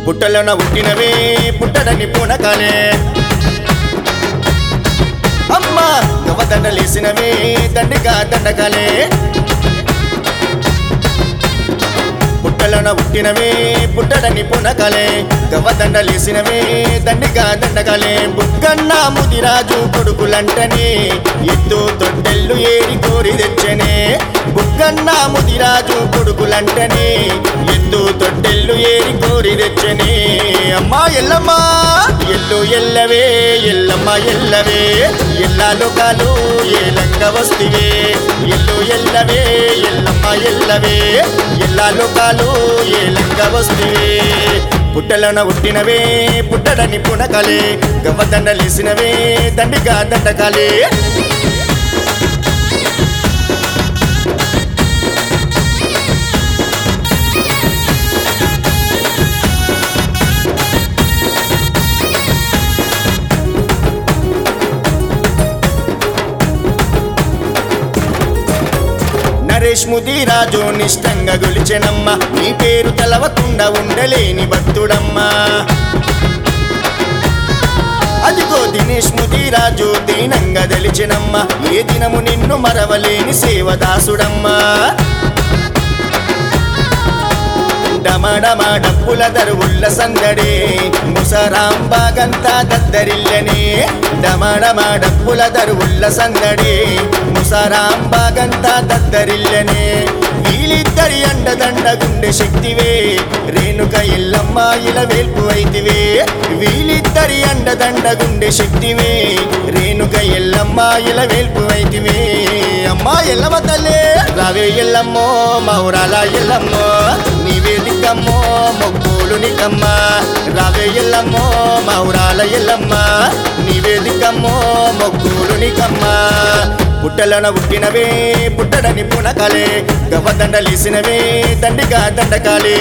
పుట్టలోన పుట్టినవే పుట్టడని పూనకాలే అమ్మ గవదండలేసినవే దండిగా దండకాలే పుట్టలోన పుట్టినవే పుట్టడని పునకలే గవ్వదండలేసినవే దండిగా దండకలే బుక్కన్న ముదిరాజు కొడుకులంటనే ఎత్తు తొట్టెల్లు ఏరి కోరి తెచ్చనే బుక్కన్న ముదిరాజు కొడుకులంటనే ఎత్తు తొట్టెల్లు ఏరి కోరి తెచ్చనే అమ్మా ఎల్లమ్మా ఎల్లు ఎల్లవే ఎల్లమ్మ ఎల్లవే ఎల్లా లోకాలు ఏలంగ వస్తివే ఎల్లు ఎల్లవే ఎల్లమ్మ ఎల్లవే ఎల్లా లోకాలు ఏలంగ వస్తివే పుట్టలోన పుట్టినవే పుట్టడని పునకలే గవ్వదండలేసినవే దండిగా దండకాలే నరేష్ ముదిరాజు నిష్టంగా గొలిచెనమ్మ నీ పేరు తెలవకుండా ఉండలేని భక్తుడమ్మా అదిగో దినేష్ ముదిరాజు దీనంగా తెలిచినమ్మ ఏ దినము నిన్ను మరవలేని సేవదాసుడమ్మా డమడమ డప్పుల దరువుల్ల సందడే ముసరాంబాగంతా దద్దరిల్లనే డమడమ డప్పుల దరువుల్ల సందడే ముసరాంబాగంతా దద్దరిల్లనే వీళ్ళిద్దరి అండదండ గుండె శక్తివే రేణుక ఎల్లమ్మ ఇల వేల్పు అయితివే వీళ్ళిద్దరి అండదండ గుండె శక్తివే రేణుక ఎల్లమ్మ ఇల వేల్పు అయితివే అమ్మా ఎల్లమ్మ తల్లే రావే ఎల్లమ్మో మౌరాల ఎల్లమ్మో నీవే దిక్కమ్మో మొక్కులు నీకమ్మ రావే ఎల్లమ్మో మౌరాల ఎల్లమ్మ నీవే దిక్కమ్మో మొక్కులు నీకమ్మ పుట్టలోన పుట్టినవే పుట్టడని పునకలే గవ్వదండలేసినవే దండిగా దండకాలే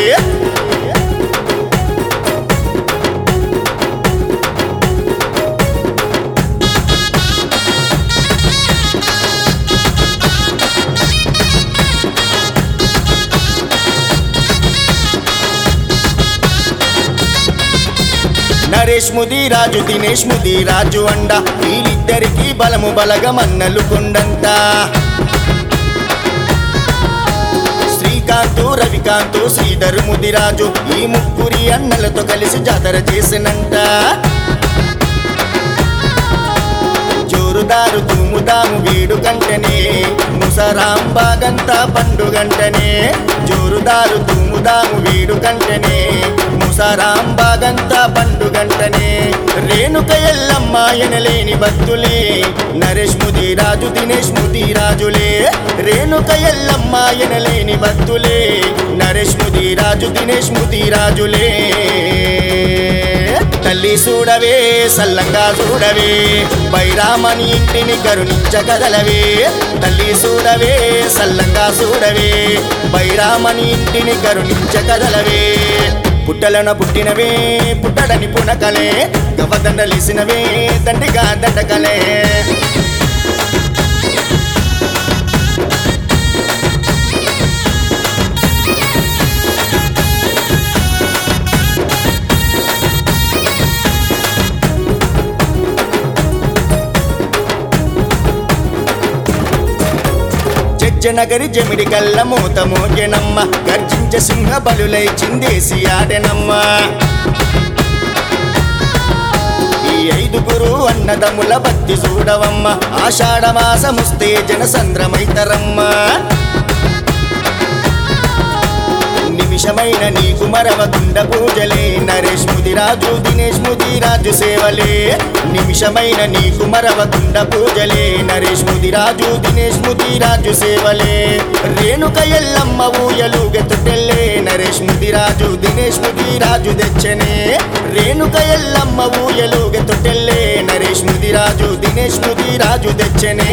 నరేష్ ముదిరాజు దినేష్ ముదిరాజు అండ వీళ్ళిద్దరికి బలము బలగమన్నలు కొండంత శ్రీకాంతు రవికాంతు శ్రీధర్ ముదిరాజు ఈ ముగ్గురి అన్నలతో కలిసి జాతర చేసినంట జోరుదారు తుమ్ముదాము వీడు గంటనే ముసరాంబాగంతా పండుగంటనే జోరుదారు తుమ్ముదాము వీడు గంటనే ముసరాంబాగంతా పండుగంటనే రేణుక ఎల్లమ్మ ఎనలేని భక్తులే నరేష్ ముదిరాజు దినేష్ ముదిరాజులే రేణుక ఎల్లమ్మ ఎనలేని భక్తులే నరేష్ ముదిరాజు దినేష్ ముదిరాజులే తల్లి చూడవే సల్లంగా చూడవే బైరామని ఇంటిని కరుణించగదలవే తల్లి చూడవే సల్లంగా చూడవే బైరామని ఇంటిని కరుణించగదలవే పుట్టలన పుట్టినవే పుట్టడని పునకలే గవ్వదండలేసినవే దండిగా దండకలే జనగరి జమిడి కల్ల మూత మోగెనమ్మ గర్జించ సింహ బలులై చిందేసి ఆడెనమ్మ ఈ ఐదుగురు అన్నదమ్ముల భక్తి చూడవమ్మ ఆషాఢ మాసముస్తే జనసంద్రమైతరమ్మ నిమిషమైన నీకు మరవకుండ పూజలే నరేష్ ముదిరాజు దినేష్ ముదిరాజు సేవలే నిమిషమైన నీకు మరవకుండ పూజలే నరేష్ ముదిరాజు దినేష్ ముదిరాజు సేవలే రేణుక ఎల్లమ్మ ఊయలు గెత్తుటెల్లే నరేష్ ముదిరాజు దినేష్ ముదిరాజు తెచ్చనే రేణుక ఎల్లమ్మ ఊయలు గెత్తుటెల్లే నరేష్ ముదిరాజు దినేష్ ముదిరాజు తెచ్చనే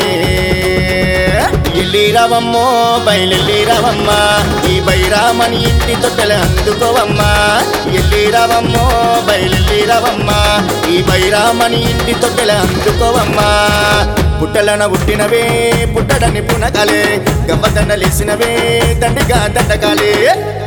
ఎల్లి రావమ్మో బయలెల్లి రావమ్మ ఈ బైరామని ఇంటి తొట్టెల అందుకోవమ్మా ఎల్లి రావమ్మో బయలెల్లి రావమ్మ ఈ బైరామని ఇంటి తొట్టెల అందుకోవమ్మా పుట్టలన పుట్టినవే పుట్టడని పునకలే గవ్వదండలేసినవే దండిగా దండకాలే